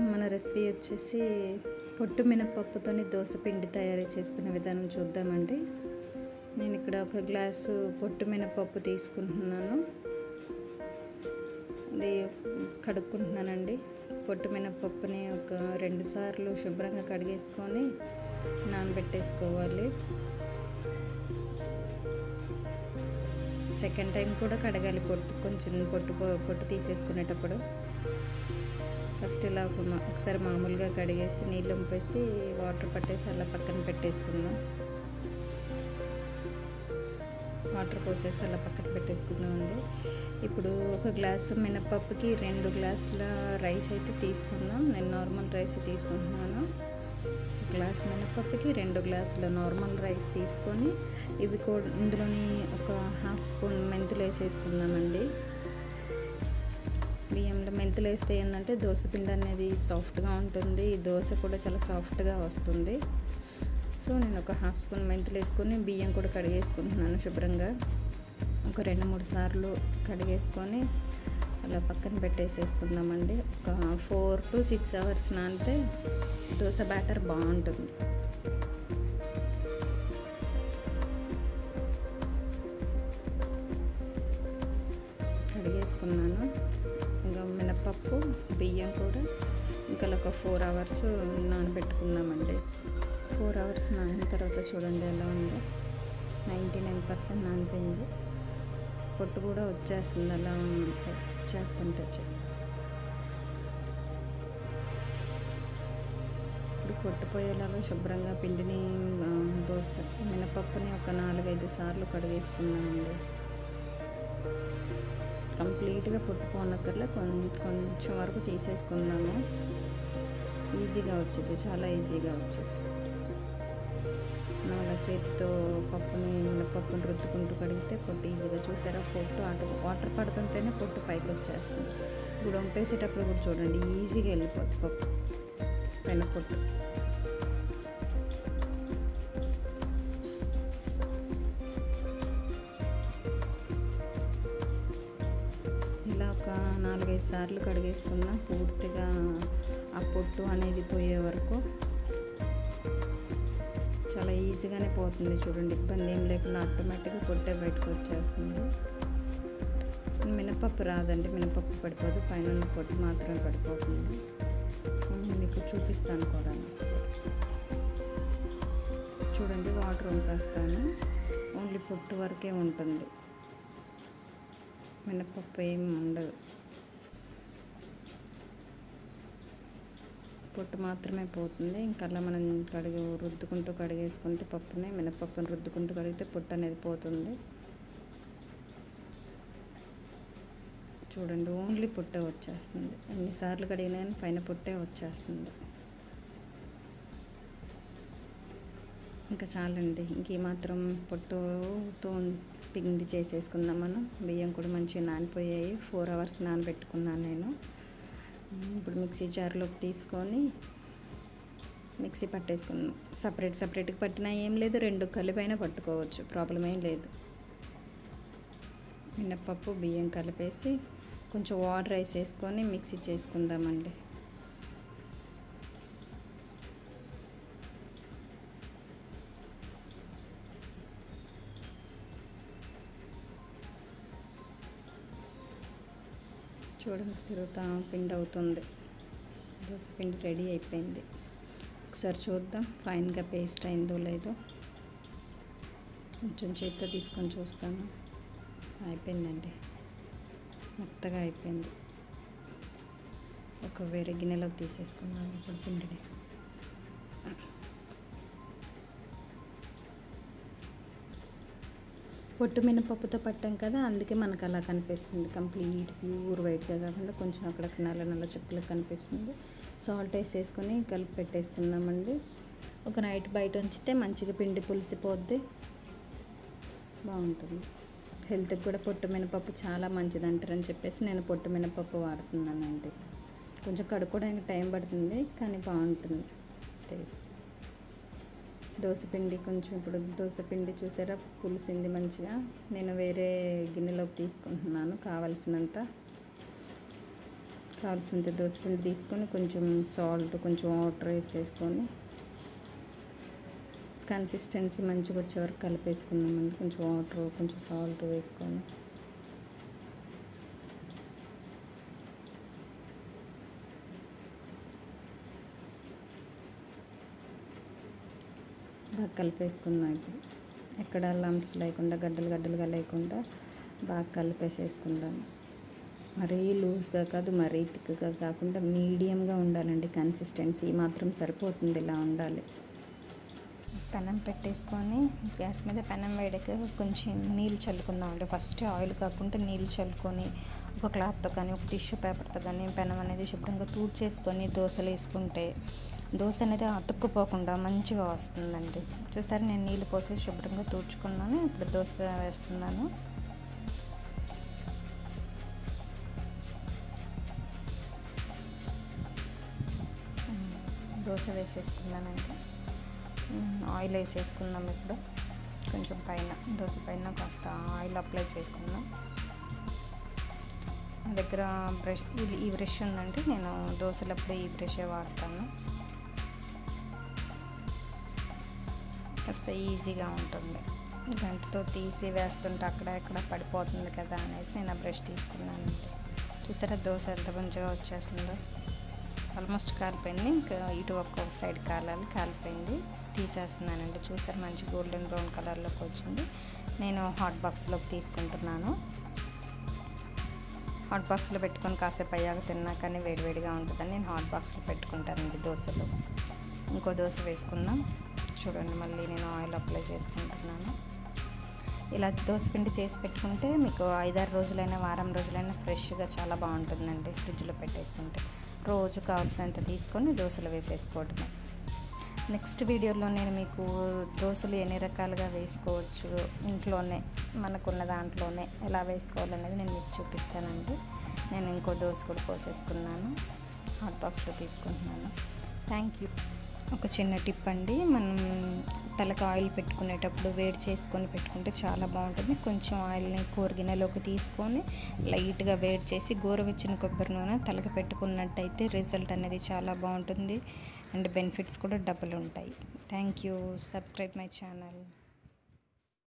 మన రెసిపీ వచ్చేసి పొట్టు మినపప్పుతోని దోశ పిండి తయారు చేసుకునే విధానం చూద్దామండి నేను ఇక్కడ ఒక గ్లాసు పొట్టు మినపప్పు తీసుకుంటున్నాను ఇది కడుక్కుంటున్నానండి పొట్టు మినపప్పుని ఒక రెండు సార్లు శుభ్రంగా కడిగేసుకొని నానబెట్టేసుకోవాలి సెకండ్ టైం కూడా కడగాలి పొట్టు కొంచెం పొట్టు పొట్టు తీసేసుకునేటప్పుడు ఫస్ట్ ఇలా ఒక మా- ఒకసారి మామూలుగా కడిగేసి నీళ్ళు ఉంపేసి వాటర్ పట్టేసి అలా పక్కన పెట్టేసుకుందాం వాటర్ పోసేసి అలా పక్కన పెట్టేసుకుందాం అండి ఇప్పుడు ఒక గ్లాసు మినపప్పుకి రెండు గ్లాసుల రైస్ అయితే తీసుకుందాం నేను నార్మల్ రైస్ తీసుకుంటున్నాను గ్లాస్ మినపప్పుకి రెండు గ్లాసుల నార్మల్ రైస్ తీసుకొని ఇవి కూడా ఇందులోని ఒక హాఫ్ స్పూన్ మెంతులు వేసేసుకుందామండి బియ్యంలో మెంతులు వేస్తే ఏంటంటే దోశ పిండి అనేది సాఫ్ట్గా ఉంటుంది ఈ దోశ కూడా చాలా సాఫ్ట్గా వస్తుంది సో నేను ఒక హాఫ్ స్పూన్ మెంతులు వేసుకొని బియ్యం కూడా కడిగేసుకుంటున్నాను శుభ్రంగా ఒక రెండు మూడు సార్లు కడిగేసుకొని అలా పక్కన పెట్టేసేసుకుందామండి ఒక ఫోర్ టు సిక్స్ అవర్స్ నానితే దోశ బ్యాటర్ బాగుంటుంది కడిగేసుకున్నాను ఇంకా మినపప్పు బియ్యం కూడా ఇంకా ఒక ఫోర్ అవర్స్ నానబెట్టుకుందామండి ఫోర్ అవర్స్ నానిన తర్వాత చూడండి ఎలా ఉందో నైంటీ నైన్ పర్సెంట్ నానిపోయింది పొట్టు కూడా వచ్చేస్తుంది అలా వచ్చేస్తుంటే చె- ఇప్పుడు పొట్టుపోయేలాగా శుభ్రంగా పిండిని ఆ, దోశ మినపప్పుని ఒక నాలుగైదు సార్లు కడిగేసుకున్నామండి కంప్లీట్గా పొట్టుపోనక్కర్లే కొంచెం కొంచెం వరకు తీసేసుకుందాము ఈజీగా వచ్చింది చాలా ఈజీగా వచ్చింది మనం అలా చేతితో పప్పుని మినపప్పుని రుద్దుకుంటూ కడిగితే పొట్టు ఈజీగా చూసారా పొట్టు అటు వాటర్ పడుతుంటేనే పొట్టు పైకి వచ్చేస్తుంది ఇప్పుడు వంపేసేటప్పుడు కూడా చూడండి ఈజీగా వెళ్ళిపోతుంది పప్పు పైన పొట్టు ఇలా ఒక నాలుగైదు సార్లు కడిగేసుకుందాం పూర్తిగా ఆ పొట్టు అనేది పోయే వరకు చాలా ఈజీగానే పోతుంది చూడండి ఇబ్బంది ఏం లేకుండా ఆటోమేటిక్గా పొట్టే బయటకు వచ్చేస్తుంది మినపప్పు రాదండి మినపప్పు పడిపోదు పైన ఉన్న పొట్టు మాత్రమే పడిపోతుంది నేను మీకు చూపిస్తాను కూడా ఒకసారి. చూడండి వాటర్ వంపేస్తాను ఓన్లీ పొట్టు వరకే ఉంటుంది మినపప్పు ఏమి ఉండదు పొట్టు మాత్రమే పోతుంది ఇంకా అలా మనం కడిగి రుద్దుకుంటూ కడిగేసుకుంటే పప్పుని మినపప్పుని రుద్దుకుంటూ కడిగితే పొట్టు అనేది పోతుంది చూడండి ఓన్లీ పొట్టే వచ్చేస్తుంది ఎన్నిసార్లు కడిగినా కానీ పైన పొట్టే వచ్చేస్తుంది ఇంకా చాలండి ఇంక ఈ మాత్రం పొట్టుతో పిండి చేసేసుకుందాం మనం బియ్యం కూడా మంచిగా నానిపోయాయి ఫోర్ అవర్స్ నానబెట్టుకున్నాను నేను ఇప్పుడు మిక్సీ జార్లోకి తీసుకొని మిక్సీ పట్టేసుకున్నాం సపరేట్ సపరేట్గా పట్టినా ఏం లేదు రెండు కలిపైనా పట్టుకోవచ్చు ప్రాబ్లం ఏం లేదు మినప్పప్పు బియ్యం కలిపేసి కొంచెం వాటర్ రైస్ వేసుకొని మిక్సీ చేసుకుందామండి చూడండి తిరుగుతా పిండి అవుతుంది దోశ పిండి రెడీ అయిపోయింది ఒకసారి చూద్దాం ఫైన్గా పేస్ట్ అయిందో లేదో కొంచెం చేతితో తీసుకొని చూస్తాను అయిపోయిందండి మెత్తగా అయిపోయింది ఒక వేరే గిన్నెలోకి తీసేసుకున్నాను ఇప్పుడు పిండిని పొట్టు మినపప్పుతో పట్టాం కదా అందుకే మనకు అలా కనిపిస్తుంది కంప్లీట్ ప్యూర్ వైట్గా కాకుండా కొంచెం అక్కడక్కడ నల్ల నల్ల చుక్కలు కనిపిస్తుంది సాల్ట్ వేసేసుకొని కలిపి పెట్టేసుకుందామండి ఒక నైట్ బయట ఉంచితే మంచిగా పిండి పులిసిపోద్ది బాగుంటుంది హెల్త్కి కూడా పొట్టు మినపప్పు చాలా మంచిది అంటారని చెప్పేసి నేను పొట్టు మినపప్పు వాడుతున్నానండి కొంచెం కడుక్కోవడానికి టైం పడుతుంది కానీ బాగుంటుంది టేస్ట్ దోశపిండి కొంచెం ఇప్పుడు దోశపిండి చూసారా పులిసింది మంచిగా నేను వేరే గిన్నెలోకి తీసుకుంటున్నాను కావలసినంత కావాల్సినంత దోసపిండి తీసుకొని కొంచెం సాల్ట్ కొంచెం వాటర్ వేసేసుకొని కన్సిస్టెన్సీ మంచిగా వచ్చే వరకు కలిపేసుకుందామండి కొంచెం వాటర్ కొంచెం సాల్ట్ వేసుకొని బాగా కలిపేసుకుందాం ఇప్పుడు ఎక్కడ లంప్స్ లేకుండా గడ్డలు గడ్డలుగా లేకుండా బాగా కలిపేసేసుకుందాం మరీ లూజ్గా కాదు మరీ థిక్గా కాకుండా మీడియంగా ఉండాలండి కన్సిస్టెన్సీ మాత్రం సరిపోతుంది ఇలా ఉండాలి పెనం పెట్టేసుకొని గ్యాస్ మీద పెనం వేడక కొంచెం నీళ్ళు చల్లుకుందాం అండి ఫస్ట్ ఆయిల్ కాకుండా నీళ్ళు చల్లుకొని ఒక క్లాత్తో కానీ ఒక టిష్యూ పేపర్తో కానీ పెనం అనేది శుభ్రంగా తూడ్చేసుకొని దోశలు వేసుకుంటే దోశ అనేది అతుక్కుపోకుండా మంచిగా వస్తుందండి చూసారు నేను నీళ్ళు పోసి శుభ్రంగా తూడ్చుకున్నాను ఇప్పుడు దోశ వేస్తున్నాను దోశ వేసేసుకున్నానండి ఆయిల్ వేసేసుకుందాం ఇప్పుడు కొంచెం పైన దోశ పైన కాస్త ఆయిల్ అప్లై చేసుకుందాం నా దగ్గర బ్రష్ ఇది ఈ బ్రష్ ఉందంటే నేను దోశలప్పుడు ఈ బ్రషే వాడతాను కాస్త ఈజీగా ఉంటుంది గంటతో తీసి వేస్తుంటే అక్కడ ఎక్కడ పడిపోతుంది కదా అనేసి నేను ఆ బ్రష్ తీసుకున్నానండి చూసారా దోశ ఎంత మంచిగా వచ్చేస్తుందో ఆల్మోస్ట్ కాలిపోయింది ఇంకా ఇటు ఒక్క సైడ్ కాలాలి కాలిపోయింది తీసేస్తున్నానండి చూసారు మంచి గోల్డెన్ బ్రౌన్ కలర్లోకి వచ్చింది నేను హాట్ బాక్స్లోకి తీసుకుంటున్నాను హాట్ బాక్స్లో పెట్టుకొని కాసేపు అయ్యాక తిన్నా కానీ వేడివేడిగా ఉంటుందని నేను హాట్ బాక్స్లో పెట్టుకుంటానండి దోశలు ఇంకో దోశ వేసుకుందాం చూడండి మళ్ళీ నేను ఆయిల్ అప్లై చేసుకుంటున్నాను ఇలా దోశ పిండి చేసి పెట్టుకుంటే మీకు ఐదారు రోజులైనా వారం రోజులైనా ఫ్రెష్గా చాలా బాగుంటుందండి ఫ్రిడ్జ్లో పెట్టేసుకుంటే రోజు కావాల్సినంత తీసుకొని దోశలు వేసేసుకోవడమే నెక్స్ట్ వీడియోలో నేను మీకు దోశలు ఎన్ని రకాలుగా వేసుకోవచ్చు ఇంట్లోనే మనకున్న దాంట్లోనే ఎలా వేసుకోవాలనేది నేను మీకు చూపిస్తానండి నేను ఇంకో దోశ కూడా పోసేసుకున్నాను హాట్ బాక్స్లో తీసుకుంటున్నాను థ్యాంక్ యూ ఒక చిన్న టిప్ అండి మనం తలకు ఆయిల్ పెట్టుకునేటప్పుడు వేడి చేసుకొని పెట్టుకుంటే చాలా బాగుంటుంది కొంచెం ఆయిల్ని కూరగిన్నెలోకి తీసుకొని లైట్గా వేడి చేసి గోరువెచ్చిన కొబ్బరి నూనె తలకు పెట్టుకున్నట్టయితే రిజల్ట్ అనేది చాలా బాగుంటుంది అండ్ బెనిఫిట్స్ కూడా డబుల్ ఉంటాయి thank you subscribe my channel